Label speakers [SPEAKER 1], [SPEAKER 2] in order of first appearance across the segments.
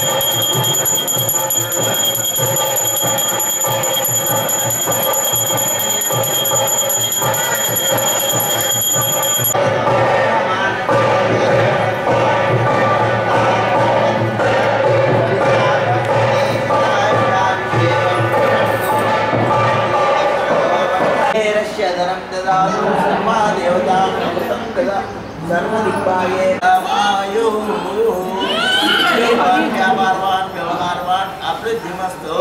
[SPEAKER 1] धनं ददातु ब्रह्मा देवता ददा सर्वदिक्पाये रामायुः श्रीवान् व्यापारवान् व्यवहारवान् अवृद्धिमस्तु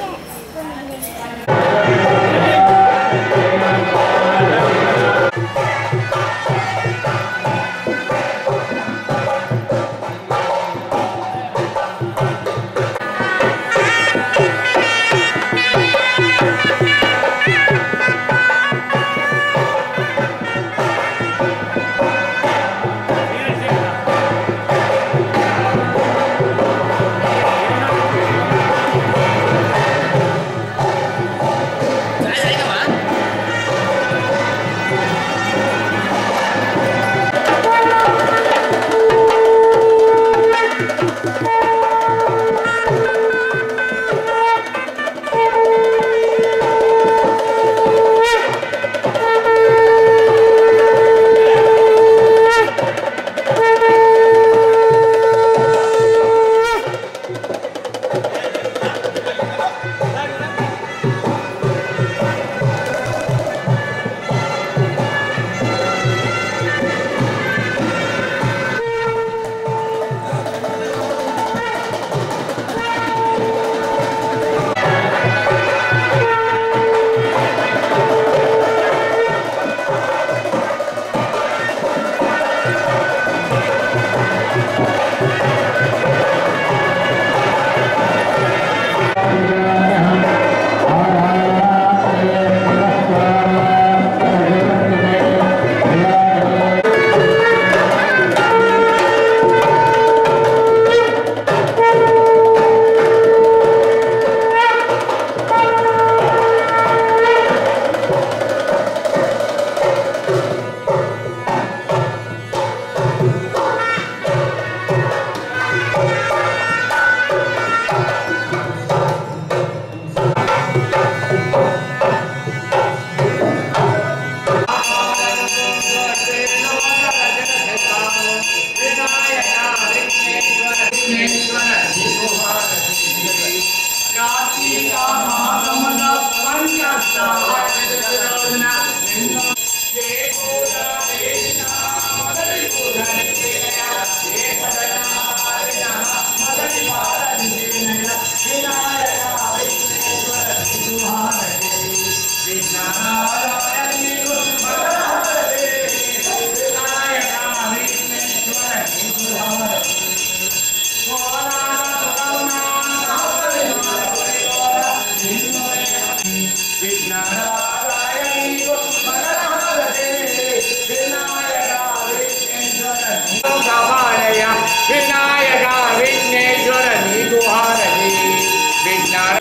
[SPEAKER 2] వినాయక విఘ్నేశ్వర నీకు హారతి విఘ్నార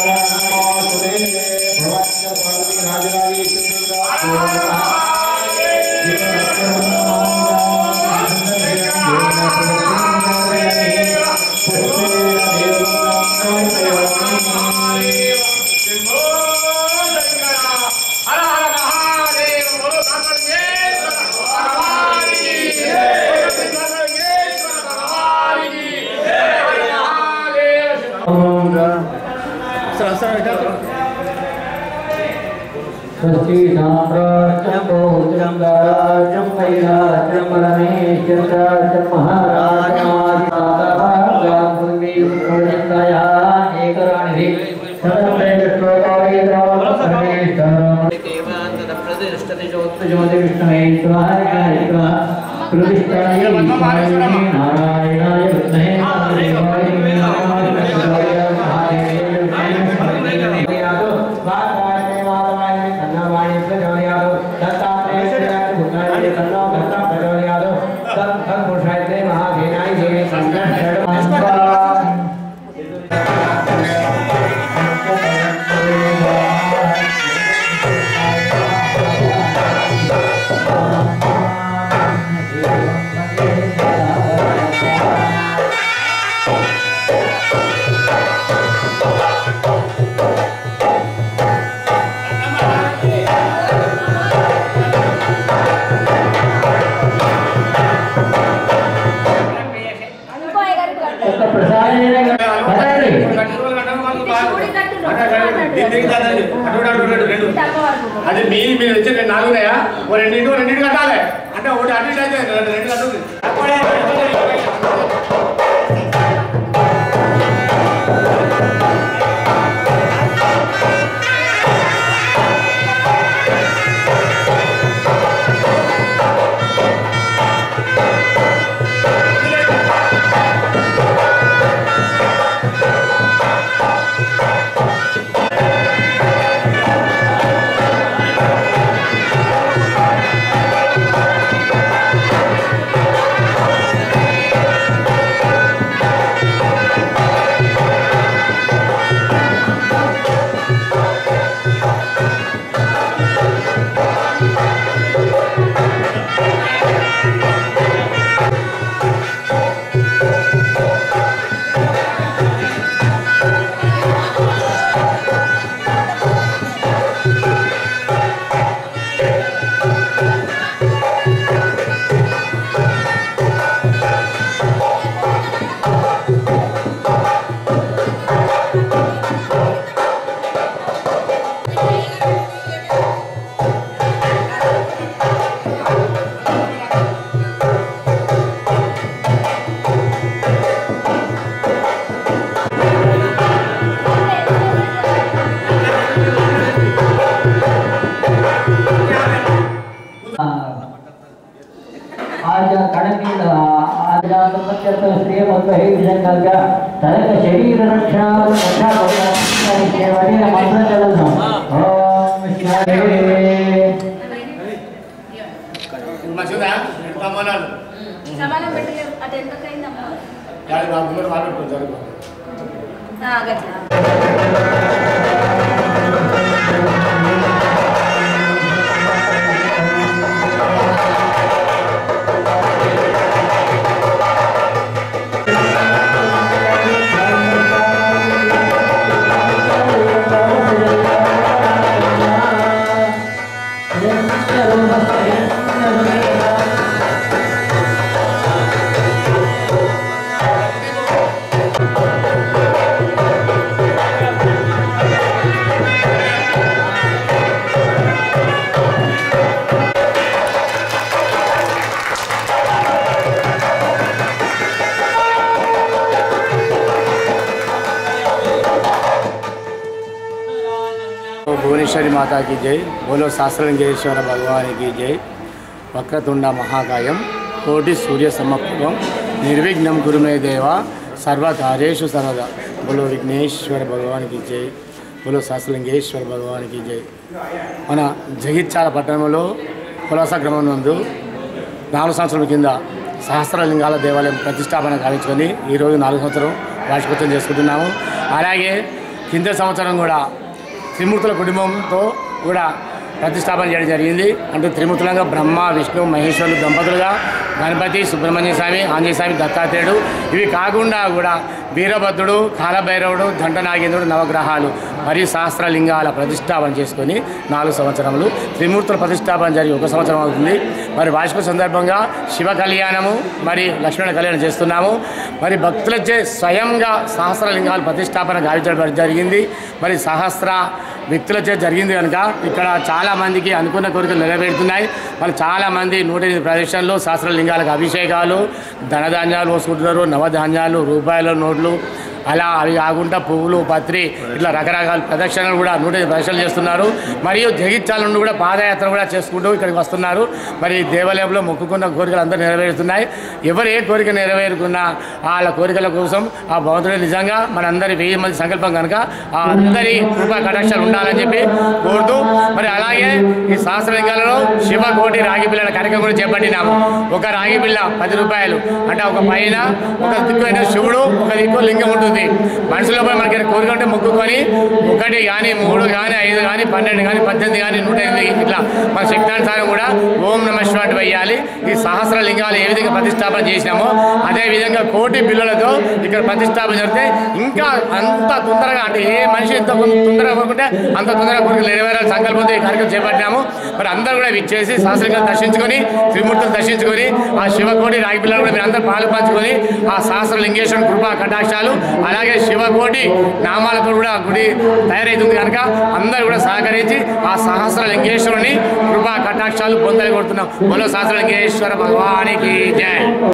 [SPEAKER 3] రాజరాజేశ్వరి स्वस्ति साम्राज्यं भोजं राज्यं वैराज्यं परमेश्वराज्यं महाराजमादिमादभागाभूमिन्दया एकराणिः नारायणाय विद्महे
[SPEAKER 2] అది మీ మీరు వచ్చి రెండు నాలుగు ఉన్నాయా ఓ రెండింటి రెండింటి కట్టాలి అంటే ఒకటి అటు ఇటు అయితే రెండు రెండు కట్టు
[SPEAKER 3] आज कणकील आज संपत्त्यर्थ स्त्रिय मत्व हे विषयांका तनक शरीर रक्षा रक्षा वडील मंत्र चलन ओम शिवाय
[SPEAKER 2] మంచిదా ఎంత అమ్మన్నాడు
[SPEAKER 4] సమానం పెట్టలేదు అటు ఎందుకైందమ్మా
[SPEAKER 2] యాభై బాబు కూడా మాట్లాడుకోండి జరుగుతుంది
[SPEAKER 4] గట్లా
[SPEAKER 2] భువనేశ్వరి మాతాకి జై బోలో శాస్త్రలింగేశ్వర భగవానికి జై వక్రతుండ మహాకాయం కోటి సూర్య సమప్రభం నిర్విఘ్నం గురుమే దేవ సర్వకార్యేషు సర్వదా బోలో విఘ్నేశ్వర భగవానికి జై బోలో శాస్త్రలింగేశ్వర భగవానికి జై మన జగిత్యాల పట్టణంలో కులాస గ్రామం నందు నాలుగు సంవత్సరాల కింద సహస్రలింగాల దేవాలయం ప్రతిష్టాపన గావించుకొని ఈరోజు నాలుగు సంవత్సరం వార్షికోత్సవం చేసుకుంటున్నాము అలాగే కింద సంవత్సరం కూడా త్రిమూర్తుల కుటుంబంతో కూడా ప్రతిష్టాపన చేయడం జరిగింది అంటే త్రిమూర్తులంగా బ్రహ్మ విష్ణు మహేశ్వరులు దంపతులుగా గణపతి సుబ్రహ్మణ్య స్వామి ఆంజనేయ స్వామి దత్తాత్రేయుడు ఇవి కాకుండా కూడా వీరభద్రుడు కాలభైరవుడు దండనాగేంద్రుడు నవగ్రహాలు మరియు సహస్రలింగాల ప్రతిష్టాపన చేసుకొని నాలుగు సంవత్సరములు త్రిమూర్తుల ప్రతిష్టాపన జరిగి ఒక సంవత్సరం అవుతుంది మరి వార్షిక సందర్భంగా శివ కళ్యాణము మరి లక్ష్మణ కళ్యాణం చేస్తున్నాము మరి భక్తులచే స్వయంగా సహస్రలింగాల ప్రతిష్టాపన గావించడం జరిగింది మరి సహస్ర వ్యక్తులచే జరిగింది కనుక ఇక్కడ చాలా మందికి అనుకున్న కోరికలు నెరవేరుతున్నాయి మరి చాలా మంది నూట ఎనిమిది ప్రదర్శనలు శాస్త్రలింగాలకు అభిషేకాలు ధనధాన్యాలు పోసుకుంటున్నారు నవధాన్యాలు రూపాయల నోట్లు అలా అవి కాకుండా పువ్వులు పత్రి ఇట్లా రకరకాల ప్రదక్షిణలు కూడా నూట ఎనిమిది ప్రదక్షిణలు చేస్తున్నారు మరియు జగిత్యాల నుండి కూడా పాదయాత్ర కూడా చేసుకుంటూ ఇక్కడికి వస్తున్నారు మరి దేవాలయంలో మొక్కుకున్న కోరికలు అందరూ నెరవేరుతున్నాయి ఎవరు ఏ కోరిక నెరవేరుకున్నా వాళ్ళ కోరికల కోసం ఆ భగవంతుడు నిజంగా మనందరి వెయ్యి మంది సంకల్పం కనుక ఆ అందరి కృపా కటాక్షాలు ఉండాలని చెప్పి కోరుతూ మరి అలాగే ఈ శాస్త్రలింగాలలో శివకోటి రాగి బిళ్ళల కార్యక్రమం కూడా చేపట్టినాము ఒక రాగి బిళ్ళ పది రూపాయలు అంటే ఒక పైన ఒక దిక్కు అయిన శివుడు ఒక దిక్కు లింగం ఉంటుంది మనుషుల పై మనకి కోరిక ఉంటే మొక్కుకొని ఒకటి కానీ మూడు కానీ ఐదు కానీ పన్నెండు కానీ పద్దెనిమిది కానీ నూట ఎనిమిది ఇట్లా మన శక్తానుసారం కూడా ఓం నమ శివాటి వేయాలి ఈ సహస్ర లింగాలు ఏ విధంగా ప్రతిష్టాపన చేసినామో అదే విధంగా కోటి బిల్లులతో ఇక్కడ ప్రతిష్టాపన జరిగితే ఇంకా అంత తొందరగా అంటే ఏ మనిషి ఎంత తొందరగా కోరుకుంటే అంత తొందరగా కోరికలు నెరవేరాలి సంకల్పంతో ఈ కార్యక్రమం చేపట్టినాము మరి అందరూ కూడా విచ్చేసి శాస్త్రంగా దర్శించుకొని త్రిమూర్తులు దర్శించుకొని ఆ శివకోటి రాగి పిల్లలు కూడా మీరు అందరూ పాలు పంచుకొని ఆ శాస్త్ర లింగేశ్వర కృపా కటాక్షాలు అలాగే శివకోటి నామాలతో కూడా గుడి తయారైతుంది కనుక అందరూ కూడా సహకరించి ఆ సహస్ర లింగేశ్వరుని కృపా కటాక్షాలు పొందలి కొడుతున్నాం బోలో సహస్ర లింగేశ్వర భగవానికి జై